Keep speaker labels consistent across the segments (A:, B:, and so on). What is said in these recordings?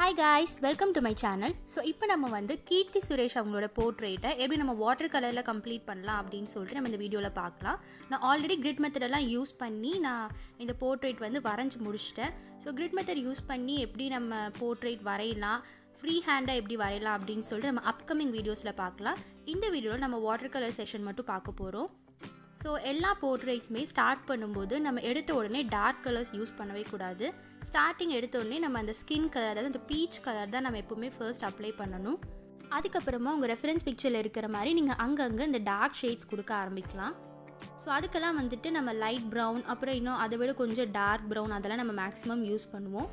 A: hi guys welcome to my channel so இப்போ நம்ம வந்து கீர்த்தி சுரேஷ் அவங்களோட போர்ட்ரேட்டை எப்படி நம்ம வாட்டர் கலரில் கம்ப்ளீட் பண்ணலாம் அப்படின்னு சொல்லிட்டு நம்ம இந்த வீடியோவில் பார்க்கலாம் நான் ஆல்ரெடி கிரிட் மெத்தடெல்லாம் யூஸ் பண்ணி நான் இந்த போர்ட்ரேட் வந்து வரைஞ்சி முடிச்சிட்டேன் ஸோ கிரிட் மெத்தட் யூஸ் பண்ணி எப்படி நம்ம போர்ட்ரேட் வரையலாம் ஃப்ரீ ஹேண்டாக எப்படி வரையலாம் அப்படின்னு சொல்லிட்டு நம்ம அப்கமிங் வீடியோஸில் பார்க்கலாம் இந்த வீடியோவில் நம்ம வாட்டர் கலர் செஷன் மட்டும் பார்க்க போகிறோம் ஸோ எல்லா போர்ட்ரேட்ஸுமே ஸ்டார்ட் பண்ணும்போது நம்ம எடுத்த உடனே டார்க் கலர்ஸ் யூஸ் பண்ணவே கூடாது ஸ்டார்டிங் எடுத்த உடனே நம்ம அந்த ஸ்கின் கலர் அதாவது அந்த பீச் கலர் தான் நம்ம எப்போவுமே ஃபர்ஸ்ட் அப்ளை பண்ணணும் அதுக்கப்புறமா உங்கள் ரெஃபரன்ஸ் பிக்சரில் இருக்கிற மாதிரி நீங்கள் அங்கங்கே இந்த டார்க் ஷேட்ஸ் கொடுக்க ஆரம்பிக்கலாம் ஸோ அதுக்கெல்லாம் வந்துட்டு நம்ம லைட் ப்ரௌன் அப்புறம் இன்னும் அதை விட கொஞ்சம் டார்க் ப்ரௌன் அதெல்லாம் நம்ம மேக்ஸிமம் யூஸ் பண்ணுவோம்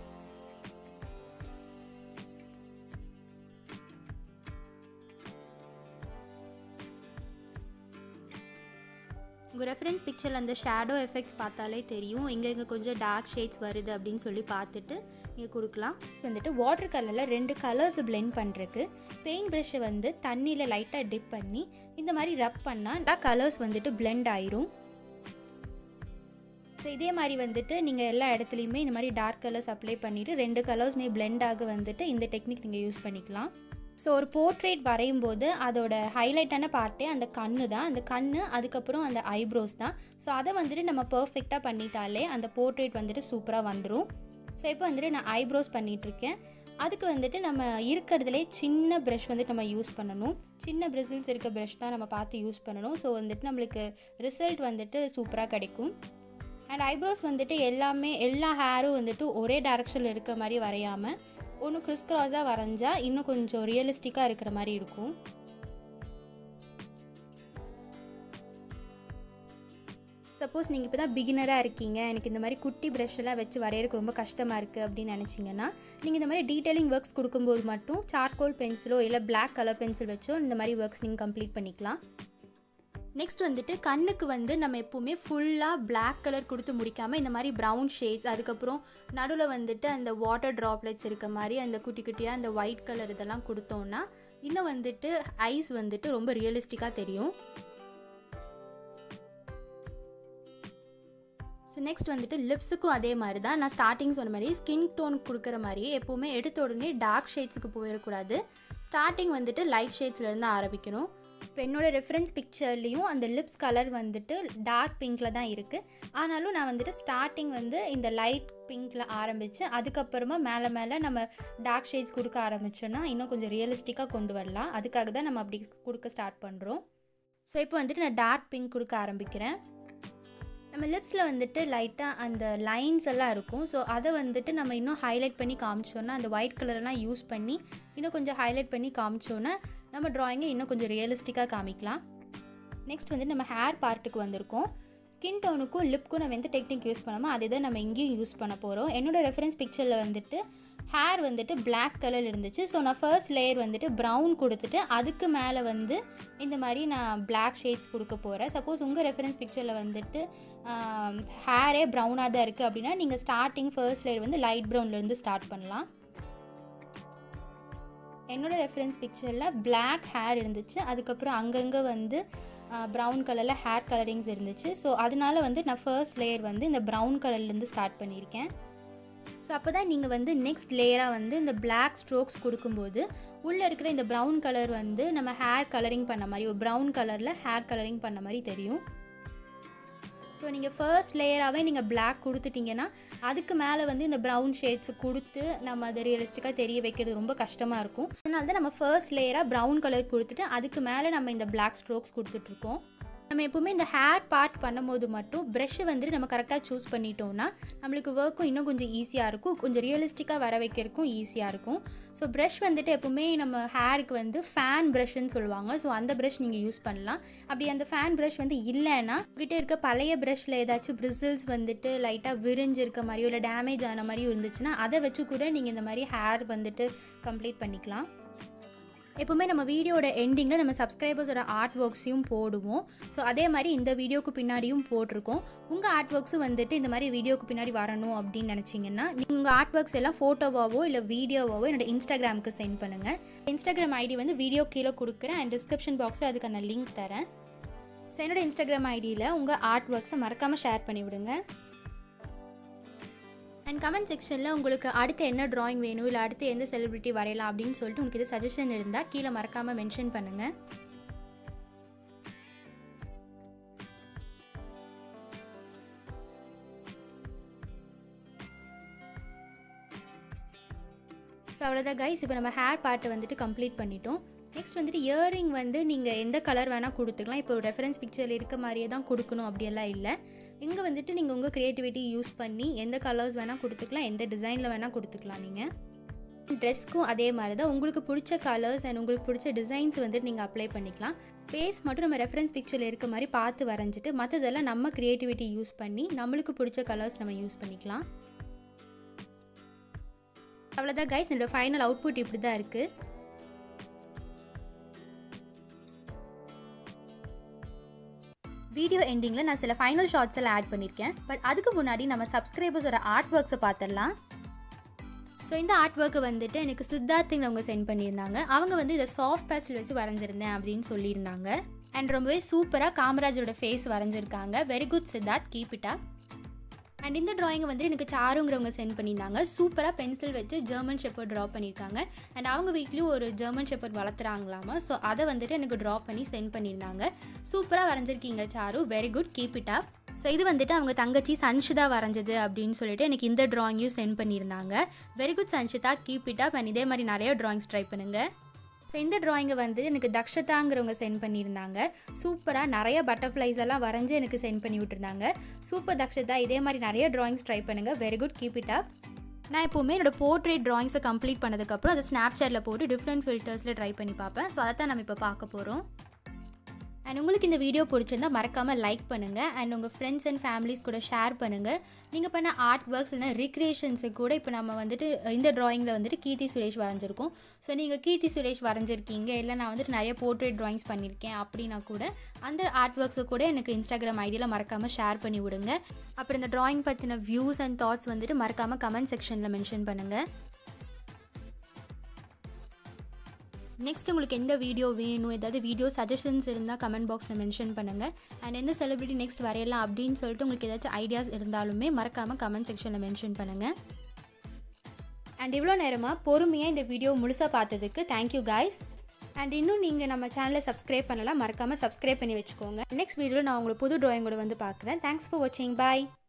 A: உங்கள் ரெஃபரன்ஸ் பிக்சரில் அந்த ஷேடோ எஃபெக்ட்ஸ் பார்த்தாலே தெரியும் எங்கே இங்கே கொஞ்சம் டார்க் ஷேட்ஸ் வருது அப்படின்னு சொல்லி பார்த்துட்டு நீங்கள் கொடுக்கலாம் வந்துட்டு வாட்டர் கலரில் ரெண்டு கலர்ஸ் பிளெண்ட் பண்ணுறதுக்கு பெயிண்ட் ப்ரஷ்ஷை வந்து தண்ணியில் லைட்டாக டிப் பண்ணி இந்த மாதிரி ரப் பண்ணால் கலர்ஸ் வந்துட்டு பிளெண்ட் ஆயிரும் ஸோ இதே மாதிரி வந்துட்டு நீங்கள் எல்லா இடத்துலையுமே இந்த மாதிரி டார்க் கலர்ஸ் அப்ளை பண்ணிவிட்டு ரெண்டு கலர்ஸ்மே பிளெண்ட் ஆக வந்துட்டு இந்த டெக்னிக் நீங்கள் யூஸ் பண்ணிக்கலாம் ஸோ ஒரு போர்ட்ரேட் வரையும் போது அதோட ஹைலைட்டான பார்ட்டே அந்த கண்ணு தான் அந்த கண்ணு அதுக்கப்புறம் அந்த ஐப்ரோஸ் தான் ஸோ அதை வந்துட்டு நம்ம பர்ஃபெக்டாக பண்ணிட்டாலே அந்த போர்ட்ரேட் வந்துட்டு சூப்பராக வந்துடும் ஸோ இப்போ வந்துட்டு நான் ஐப்ரோஸ் பண்ணிகிட்ருக்கேன் அதுக்கு வந்துட்டு நம்ம இருக்கிறதுலே சின்ன ப்ரஷ் வந்துட்டு நம்ம யூஸ் பண்ணணும் சின்ன பிரிசில்ஸ் இருக்க ப்ரஷ் தான் நம்ம பார்த்து யூஸ் பண்ணணும் ஸோ வந்துட்டு நம்மளுக்கு ரிசல்ட் வந்துட்டு சூப்பராக கிடைக்கும் அண்ட் ஐப்ரோஸ் வந்துட்டு எல்லாமே எல்லா ஹேரும் வந்துட்டு ஒரே டேரக்ஷனில் இருக்க மாதிரி வரையாமல் ஒன்று கிறிஸ் கிராஸாக வரைஞ்சா இன்னும் கொஞ்சம் ரியலிஸ்டிக்காக இருக்கிற மாதிரி இருக்கும் சப்போஸ் நீங்கள் இப்போ தான் பிகினராக இருக்கீங்க எனக்கு இந்த மாதிரி குட்டி ப்ரஷ் எல்லாம் வச்சு வரையறதுக்கு ரொம்ப கஷ்டமாக இருக்குது அப்படின்னு நினச்சிங்கன்னா நீங்கள் இந்த மாதிரி டீட்டெயிலிங் ஒர்க்ஸ் கொடுக்கும்போது மட்டும் சார்கோல் பென்சிலோ இல்லை பிளாக் கலர் பென்சில் வச்சோ இந்த மாதிரி ஒர்க்ஸ் நீங்கள் கம்ப்ளீட் பண்ணிக்கலாம் நெக்ஸ்ட் வந்துட்டு கண்ணுக்கு வந்து நம்ம எப்போவுமே ஃபுல்லாக பிளாக் கலர் கொடுத்து முடிக்காமல் இந்த மாதிரி ப்ரௌன் ஷேட்ஸ் அதுக்கப்புறம் நடுவில் வந்துட்டு அந்த வாட்டர் ட்ராப்லெட்ஸ் இருக்க மாதிரி அந்த குட்டி குட்டியாக அந்த ஒயிட் கலர் இதெல்லாம் கொடுத்தோன்னா இன்னும் வந்துட்டு ஐஸ் வந்துட்டு ரொம்ப ரியலிஸ்டிக்காக தெரியும் ஸோ நெக்ஸ்ட் வந்துட்டு லிப்ஸுக்கும் அதே மாதிரி தான் நான் ஸ்டார்டிங் சொன்ன மாதிரி ஸ்கின் டோன் கொடுக்குற மாதிரியே எப்போவுமே எடுத்த உடனே டார்க் ஷேட்ஸுக்கு போயிடக்கூடாது ஸ்டார்டிங் வந்துட்டு லைட் ஷேட்ஸ்லேருந்து ஆரம்பிக்கணும் இப்போ என்னோடய ரெஃபரன்ஸ் பிக்சர்லேயும் அந்த லிப்ஸ் கலர் வந்துட்டு டார்க் பிங்க்கில் தான் இருக்குது ஆனாலும் நான் வந்துட்டு ஸ்டார்டிங் வந்து இந்த லைட் பிங்க்கில் ஆரம்பித்து அதுக்கப்புறமா மேலே மேலே நம்ம டார்க் ஷேட்ஸ் கொடுக்க ஆரம்பித்தோன்னா இன்னும் கொஞ்சம் ரியலிஸ்டிக்காக கொண்டு வரலாம் அதுக்காக தான் நம்ம அப்படி கொடுக்க ஸ்டார்ட் பண்ணுறோம் ஸோ இப்போ வந்துட்டு நான் டார்க் பிங்க் கொடுக்க ஆரம்பிக்கிறேன் நம்ம லிப்ஸில் வந்துட்டு லைட்டாக அந்த லைன்ஸ் எல்லாம் இருக்கும் ஸோ அதை வந்துட்டு நம்ம இன்னும் ஹைலைட் பண்ணி காமிச்சோன்னா அந்த ஒயிட் கலரெல்லாம் யூஸ் பண்ணி இன்னும் கொஞ்சம் ஹைலைட் பண்ணி காமிச்சோன்னா நம்ம ட்ராயிங்கை இன்னும் கொஞ்சம் ரியலிஸ்டிக்காக காமிக்கலாம் நெக்ஸ்ட் வந்து நம்ம ஹேர் பார்ட்டுக்கு வந்திருக்கோம் ஸ்கின் டோனுக்கும் லிப்க்கும் நம்ம எந்த டெக்னிக் யூஸ் பண்ணாமோ அதே தான் நம்ம இங்கேயும் யூஸ் பண்ண போகிறோம் என்னோடய ரெஃபரன்ஸ் பிக்சரில் வந்துட்டு ஹேர் வந்துட்டு பிளாக் கலர் இருந்துச்சு ஸோ நான் ஃபர்ஸ்ட் லேயர் வந்துட்டு ப்ரௌன் கொடுத்துட்டு அதுக்கு மேலே வந்து இந்த மாதிரி நான் பிளாக் ஷேட்ஸ் கொடுக்க போகிறேன் சப்போஸ் உங்கள் ரெஃபரன்ஸ் பிக்சரில் வந்துட்டு ஹேரே ப்ரௌனாக தான் இருக்குது அப்படின்னா நீங்கள் ஸ்டார்டிங் ஃபர்ஸ்ட் லேயர் வந்து லைட் ப்ரௌன்லேருந்து ஸ்டார்ட் பண்ணலாம் என்னோடய ரெஃபரன்ஸ் பிக்சரில் பிளாக் ஹேர் இருந்துச்சு அதுக்கப்புறம் அங்கங்கே வந்து ப்ரௌன் கலரில் ஹேர் கலரிங்ஸ் இருந்துச்சு ஸோ அதனால வந்து நான் ஃபர்ஸ்ட் லேயர் வந்து இந்த ப்ரௌன் கலர்லேருந்து ஸ்டார்ட் பண்ணியிருக்கேன் ஸோ அப்போ தான் நீங்கள் வந்து நெக்ஸ்ட் லேயராக வந்து இந்த பிளாக் ஸ்ட்ரோக்ஸ் கொடுக்கும்போது உள்ளே இருக்கிற இந்த ப்ரௌன் கலர் வந்து நம்ம ஹேர் கலரிங் பண்ண மாதிரி ஒரு ப்ரௌன் கலரில் ஹேர் கலரிங் பண்ண மாதிரி தெரியும் ஸோ நீங்கள் ஃபர்ஸ்ட் லேயராகவே நீங்கள் பிளாக் கொடுத்துட்டிங்கன்னா அதுக்கு மேலே வந்து இந்த ப்ரௌன் ஷேட்ஸ் கொடுத்து நம்ம அதை ரியலிஸ்டிக்காக தெரிய வைக்கிறது ரொம்ப கஷ்டமாக இருக்கும் அதனால தான் நம்ம ஃபர்ஸ்ட் லேயராக ப்ரௌன் கலர் கொடுத்துட்டு அதுக்கு மேலே நம்ம இந்த பிளாக் ஸ்ட்ரோக்ஸ் கொடுத்துட்ருக்கோம் நம்ம எப்போவுமே இந்த ஹேர் பார்ட் பண்ணும்போது மட்டும் ப்ரெஷ்ஷை வந்துட்டு நம்ம கரெக்டாக சூஸ் பண்ணிட்டோம்னா நம்மளுக்கு ஒர்க்கும் இன்னும் கொஞ்சம் ஈஸியாக இருக்கும் கொஞ்சம் ரியலிஸ்டிக்காக வர வைக்கிறதுக்கும் ஈஸியாக இருக்கும் ஸோ ப்ரஷ் வந்துட்டு எப்போவுமே நம்ம ஹேருக்கு வந்து ஃபேன் ப்ரஷ்ன்னு சொல்லுவாங்க ஸோ அந்த ப்ரஷ் நீங்கள் யூஸ் பண்ணலாம் அப்படி அந்த ஃபேன் ப்ரஷ் வந்து இல்லைன்னா உங்ககிட்ட இருக்க பழைய ப்ரஷ்ஷில் ஏதாச்சும் பிரிசில்ஸ் வந்துட்டு லைட்டாக விரிஞ்சு இருக்க மாதிரியோ இல்லை டேமேஜ் ஆன மாதிரியும் இருந்துச்சுன்னா அதை வச்சு கூட நீங்கள் இந்த மாதிரி ஹேர் வந்துட்டு கம்ப்ளீட் பண்ணிக்கலாம் எப்போவுமே நம்ம வீடியோட எண்டிங்கில் நம்ம சப்ஸ்கிரைபர்ஸோட ஆர்ட் ஒர்க்ஸையும் போடுவோம் ஸோ அதே மாதிரி இந்த வீடியோக்கு பின்னாடியும் போட்டிருக்கோம் உங்கள் ஆர்ட் ஒர்க்ஸும் வந்துட்டு இந்த மாதிரி வீடியோக்கு பின்னாடி வரணும் அப்படின்னு நினச்சிங்கன்னா நீங்கள் உங்கள் ஆர்ட் ஒர்க்ஸ் எல்லாம் ஃபோட்டோவாவோ இல்லை வீடியோவாவோ என்னோட இன்ஸ்டாகிராமுக்கு சென்ட் பண்ணுங்கள் இன்ஸ்டாகிராம் ஐடி வந்து வீடியோ கீழே கொடுக்குறேன் அண்ட் டிஸ்கிரிப்ஷன் பாக்ஸில் அதுக்கான லிங்க் தரேன் ஸோ என்னோட இன்ஸ்டாகிராம் ஐடியில் உங்கள் ஆர்ட் ஒர்க்ஸை மறக்காமல் ஷேர் பண்ணி விடுங்க அண்ட் கமெண்ட் செக்ஷனில் உங்களுக்கு அடுத்து என்ன ட்ராயிங் வேணும் இல்லை அடுத்து எந்த செலிபிரிட்டி வரையலாம் அப்படின்னு சொல்லிட்டு உங்களுக்கு இது சஜஷன் இருந்தால் கீழே மறக்காமல் மென்ஷன் பண்ணுங்கள் ஸோ அவ்வளோதான் கைஸ் இப்போ நம்ம ஹேர் பார்ட்டை வந்துட்டு கம்ப்ளீட் பண்ணிட்டோம் நெக்ஸ்ட் வந்துட்டு இயரிங் வந்து நீங்கள் எந்த கலர் வேணால் கொடுத்துக்கலாம் இப்போ ரெஃபரன்ஸ் பிக்சரில் இருக்க மாதிரியே தான் கொடுக்கணும் அப்படியெல்லாம் இல்லை இங்கே வந்துட்டு நீங்கள் உங்கள் க்ரியேட்டிவிட்டி யூஸ் பண்ணி எந்த கலர்ஸ் வேணால் கொடுத்துக்கலாம் எந்த டிசைனில் வேணால் கொடுத்துக்கலாம் நீங்கள் ட்ரெஸ்க்கும் அதே மாதிரி தான் உங்களுக்கு பிடிச்ச கலர்ஸ் அண்ட் உங்களுக்கு பிடிச்ச டிசைன்ஸ் வந்துட்டு நீங்கள் அப்ளை பண்ணிக்கலாம் ஃபேஸ் மட்டும் நம்ம ரெஃபரன்ஸ் பிக்சரில் இருக்க மாதிரி பார்த்து வரைஞ்சிட்டு மற்றதெல்லாம் நம்ம க்ரியேட்டிவிட்டி யூஸ் பண்ணி நம்மளுக்கு பிடிச்ச கலர்ஸ் நம்ம யூஸ் பண்ணிக்கலாம் அவ்வளோதான் கைஸ் என்னோட ஃபைனல் அவுட்புட் இப்படி தான் இருக்குது வீடியோ எண்டிங்கில் நான் சில ஃபைனல் ஷார்ட்ஸ் எல்லாம் ஆட் பண்ணியிருக்கேன் பட் அதுக்கு முன்னாடி நம்ம சப்ஸ்கிரைபர்ஸோட ஆர்ட் ஒர்க்ஸை பார்த்துடலாம் ஸோ இந்த ஆர்ட் ஒர்க்கை வந்துட்டு எனக்கு சித்தார்த்துங்கிறவங்க சென்ட் பண்ணியிருந்தாங்க அவங்க வந்து இதை சாஃப்ட் பேஸ்டில் வச்சு வரைஞ்சிருந்தேன் அப்படின்னு சொல்லியிருந்தாங்க அண்ட் ரொம்பவே சூப்பராக காமராஜரோட ஃபேஸ் வரைஞ்சிருக்காங்க very good Siddharth keep it up and இந்த ட்ராயிங்கை வந்து எனக்கு சாருங்கிறவங்க சென்ட் பண்ணியிருந்தாங்க சூப்பராக பென்சில் வச்சு ஜெர்மன் ஷெப்பர்ட் ட்ரா பண்ணியிருக்காங்க அண்ட் அவங்க வீட்லேயும் ஒரு ஜெர்மன் ஷெப்பர்ட் வளர்த்துறாங்களாமா ஸோ அதை வந்துட்டு எனக்கு ட்ரா பண்ணி சென்ட் பண்ணியிருந்தாங்க சூப்பராக வரைஞ்சிருக்கீங்க Charu very good keep it up so இது வந்துட்டு அவங்க தங்கச்சி சன்ஷிதா வரைஞ்சது அப்படின்னு சொல்லிட்டு எனக்கு இந்த ட்ராயிங்கையும் சென்ட் பண்ணியிருந்தாங்க very good Sanshita keep it up and இதே மாதிரி நிறைய ட்ராயிங்ஸ் ட்ரை பண்ணுங்கள் ஸோ இந்த ட்ராயிங்கை வந்து எனக்கு தக்ஷதாங்கிறவங்க சென்ட் பண்ணியிருந்தாங்க சூப்பராக நிறைய பட்டர்ஃப்ளைஸ் எல்லாம் வரைஞ்சி எனக்கு சென்ட் பண்ணி விட்டுருந்தாங்க சூப்பர் தக்ஷதா இதே மாதிரி நிறைய ட்ராயிங்ஸ் ட்ரை பண்ணுங்கள் very good keep it up நான் எப்போவுமே என்னோட போர்ட்ரேட் ட்ராயிங்ஸை கம்ப்ளீட் பண்ணதுக்கப்புறம் அதை ஸ்னாப் சாட்டில் போட்டு டிஃப்ரெண்ட் ஃபில்டர்ஸில் ட்ரை பண்ணி பார்ப்பேன் ஸோ அதை தான் நம்ம இப்போ பார்க்க போகிறோம் அண்ட் உங்களுக்கு இந்த வீடியோ பிடிச்சிருந்தா மறக்காமல் லைக் பண்ணுங்கள் அண்ட் உங்கள் ஃப்ரெண்ட்ஸ் அண்ட் ஃபேமிலிஸ் கூட ஷேர் பண்ணுங்கள் நீங்கள் பண்ண ஆர்ட் ஒர்க்ஸ் இல்லைனா ரிக்ரியேஷன்ஸு கூட இப்போ நம்ம வந்துட்டு இந்த ட்ராயிங்கில் வந்துட்டு கீர்த்தி சுரேஷ் வரைஞ்சிருக்கோம் ஸோ நீங்கள் கீர்த்தி சுரேஷ் வரைஞ்சிருக்கீங்க இல்லை நான் வந்துட்டு நிறைய போர்ட்ரேட் ட்ராயிங்ஸ் பண்ணியிருக்கேன் அப்படின்னா கூட அந்த ஆர்ட் ஒர்க்ஸை கூட எனக்கு இன்ஸ்டாகிராம் ஐடியில் மறக்காமல் ஷேர் பண்ணி விடுங்க அப்புறம் இந்த ட்ராயிங் பற்றின வியூஸ் அண்ட் தாட்ஸ் வந்துட்டு மறக்காமல் கமெண்ட் செக்ஷனில் மென்ஷன் பண்ணுங்கள் நெக்ஸ்ட் உங்களுக்கு எந்த வீடியோ வேணும் ஏதாவது வீடியோ சஜஷன்ஸ் இருந்தால் கமெண்ட் பாக்ஸில் மென்ஷன் பண்ணுங்கள் அண்ட் எந்த செலிபிரிட்டி நெக்ஸ்ட் வரையலாம் அப்படின்னு சொல்லிட்டு உங்களுக்கு ஏதாச்சும் ஐடியாஸ் இருந்தாலுமே மறக்காமல் கமெண்ட் செக்ஷனில் மென்ஷன் பண்ணுங்கள் அண்ட் இவ்வளோ நேரமாக பொறுமையாக இந்த வீடியோ முழுசாக பார்த்ததுக்கு தேங்க்யூ காய்ஸ் அண்ட் இன்னும் நீங்கள் நம்ம சேனலை சப்ஸ்கிரைப் பண்ணலாம் மறக்காமல் சப்ஸ்கிரைப் பண்ணி வச்சுக்கோங்க நெக்ஸ்ட் வீடியோவில் நான் உங்களுக்கு புது ட்ராயிங்கோட வந்து பார்க்குறேன் தேங்க்ஸ் ஃபார் வாட்சிங் பாய்